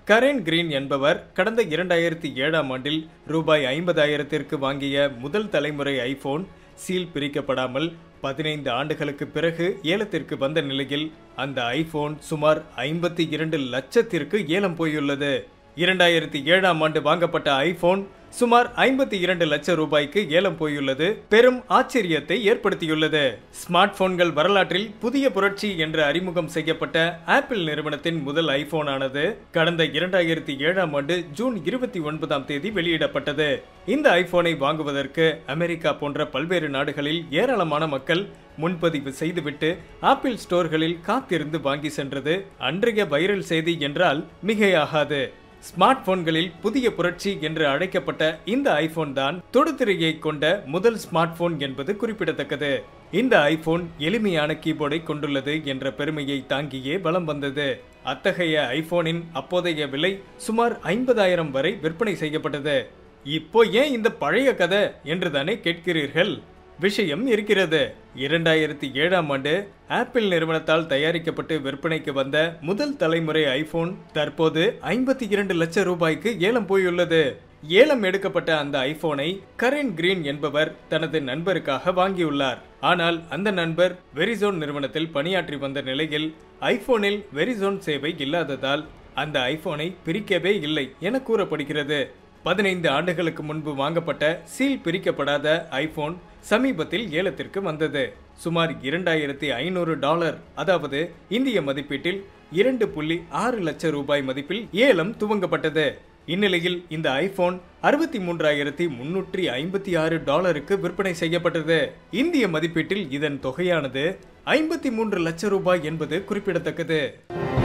Karen green என்பவர் கடந்த இரண்டாயிரத்தி ஏழாம் ஆண்டில் ரூபாய் ஐம்பதாயிரத்திற்கு வாங்கிய முதல் தலைமுறை ஐபோன் சீல் பிரிக்கப்படாமல் பதினைந்து ஆண்டுகளுக்கு பிறகு ஏலத்திற்கு வந்த நிலையில் அந்த ஐபோன் சுமார் ஐம்பத்தி இரண்டு லட்சத்திற்கு ஏலம் போயுள்ளது இரண்டாயிரத்தி ஏழாம் ஆண்டு வாங்கப்பட்ட ஐபோன் சுமார் ஐம்பத்தி இரண்டு லட்சம் ரூபாய்க்கு ஏலம் போயுள்ளது பெரும் ஆச்சரியத்தை ஏற்படுத்தியுள்ளது ஸ்மார்ட் போன்கள் வரலாற்றில் புதிய புரட்சி என்று அறிமுகம் செய்யப்பட்ட ஆப்பிள் நிறுவனத்தின் முதல் ஐபோன் ஆனது கடந்த இரண்டாயிரத்தி ஏழாம் ஆண்டு ஜூன் இருபத்தி ஒன்பதாம் தேதி வெளியிடப்பட்டது இந்த ஐபோனை வாங்குவதற்கு அமெரிக்கா போன்ற பல்வேறு நாடுகளில் ஏராளமான மக்கள் முன்பதிவு செய்துவிட்டு ஆப்பிள் ஸ்டோர்களில் காத்திருந்து வாங்கி சென்றது அன்றைய வைரல் செய்தி என்றால் மிகையாகாது ஸ்மார்ட் போன்களில் புதிய புரட்சி என்று அழைக்கப்பட்ட இந்த ஐபோன் தான் தொடுதிரையை கொண்ட முதல் ஸ்மார்ட் போன் என்பது குறிப்பிடத்தக்கது இந்த ஐபோன் எளிமையான கீபோர்டை கொண்டுள்ளது என்ற பெருமையை தாங்கியே வலம் வந்தது அத்தகைய ஐபோனின் அப்போதைய விலை சுமார் ஐம்பதாயிரம் வரை விற்பனை செய்யப்பட்டது இப்போ ஏன் இந்த பழைய கதை என்று தானே கேட்கிறீர்கள் விஷயம் இருக்கிறது இரண்டாயிரத்தி ஏழாம் ஆண்டு ஆப்பிள் நிறுவனத்தால் தயாரிக்கப்பட்டு விற்பனைக்கு வந்த முதல் தலைமுறை ஐபோன் தற்போது ஐம்பத்தி இரண்டு லட்சம் ரூபாய்க்கு ஏலம் போயுள்ளது ஏலம் எடுக்கப்பட்ட அந்த ஐபோனை கரேன் கிரீன் என்பவர் தனது நண்பருக்காக வாங்கியுள்ளார் ஆனால் அந்த நண்பர் வெரிசோன் நிறுவனத்தில் பணியாற்றி வந்த நிலையில் ஐபோனில் வெரிசோன் சேவை இல்லாததால் அந்த ஐபோனை பிரிக்கவே இல்லை என கூறப்படுகிறது பதினைந்து ஆண்டுகளுக்கு முன்பு வாங்கப்பட்ட சீல் பிரிக்கப்படாத ஐபோன் சமீபத்தில் ஏலத்திற்கு வந்தது சுமார் இரண்டாயிரத்தி ஐநூறு டாலர் அதாவது இந்திய மதிப்பீட்டில் இரண்டு புள்ளி ஆறு லட்சம் ரூபாய் மதிப்பில் ஏலம் துவங்கப்பட்டது இந்நிலையில் இந்த ஐபோன் அறுபத்தி மூன்றாயிரத்தி முன்னூற்றி ஐம்பத்தி ஆறு டாலருக்கு விற்பனை செய்யப்பட்டது இந்திய மதிப்பீட்டில் இதன் தொகையானது ஐம்பத்தி மூன்று லட்சம் ரூபாய் என்பது குறிப்பிடத்தக்கது